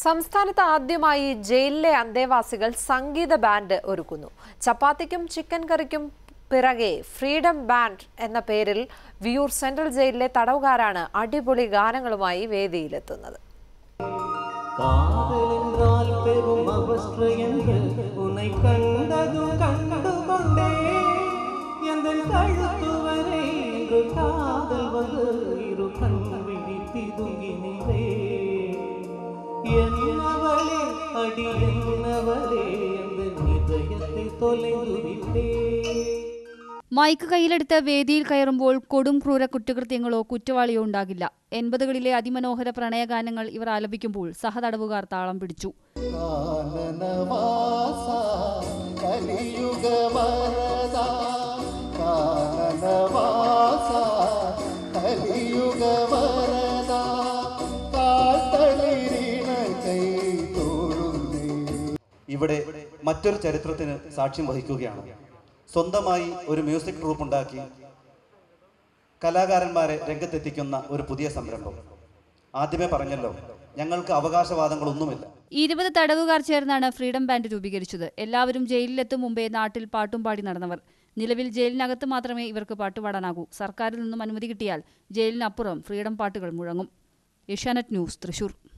സംസ്ഥാനത്ത് ആദ്യമായി ജയിലിലെ അന്തേവാസികൾ സംഗീത ബാൻഡ് ഒരുക്കുന്നു ചപ്പാത്തിക്കും ചിക്കൻ കറിക്കും പിറകെ ഫ്രീഡം ബാൻഡ് എന്ന പേരിൽ വിയൂർ സെൻട്രൽ ജയിലിലെ തടവുകാരാണ് അടിപൊളി ഗാനങ്ങളുമായി വേദിയിലെത്തുന്നത് காதலென்றால் பெரும் அவஸ்தை என்று உன்னை கண்டதும் கண்டுகொண்டே எந்த கழுத்து வரை இன்று காதல் வந்து இரு கண் விழித்தி துங்கினே என்னவளே அடி என்னவளே எந்த நிதயத்தை தொலைந்து விட்டே മൈക്ക് കയ്യിലെടുത്ത് വേദിയിൽ കയറുമ്പോൾ കൊടും ക്രൂര കുറ്റകൃത്യങ്ങളോ കുറ്റവാളിയോ ഉണ്ടാകില്ല എൺപതുകളിലെ അതിമനോഹര പ്രണയഗാനങ്ങൾ ഇവർ ആലപിക്കുമ്പോൾ സഹതടവുകാർ താളം പിടിച്ചു കാനനവാസ കലിയുഗവരദ കാനനവാസ കലിയുഗവരദ കാത്തളിരിണ കൈ തോഴുന്നേ ഇവിടെ മറ്റൊരു ചരിത്രത്തിന് സാക്ഷ്യം വഹിക്കുകയാണ് സ്വന്തമായി ഒരു മ്യൂസിക് ട്രൂപ്പ് ഉണ്ടാക്കി കലാകാരന്മാരെ രംഗത്തെത്തിക്കുന്ന ഒരു പുതിയ സംരംഭം ആദ്യമേ പറഞ്ഞല്ലോ ഞങ്ങൾക്ക് അവകാശവാദങ്ങളൊന്നുമില്ല ഇരുപത് തടവുകാർ ചേർന്നാണ് ഫ്രീഡം ബാൻഡ് രൂപീകരിച്ചത് എല്ലാവരും ജയിലിലെത്തും മുമ്പേ നാട്ടിൽ പാട്ടും പാടി നടന്നവർ നിലവിൽ ജയിലിനകത്ത് മാത്രമേ ഇവർക്ക് പാട്ടുപാടാനാകൂ സർക്കാരിൽ നിന്നും അനുമതി കിട്ടിയാൽ ജയിലിനപ്പുറം ഫ്രീഡം പാട്ടുകൾ മുഴങ്ങും ഏഷ്യാനെറ്റ് ന്യൂസ് തൃശൂർ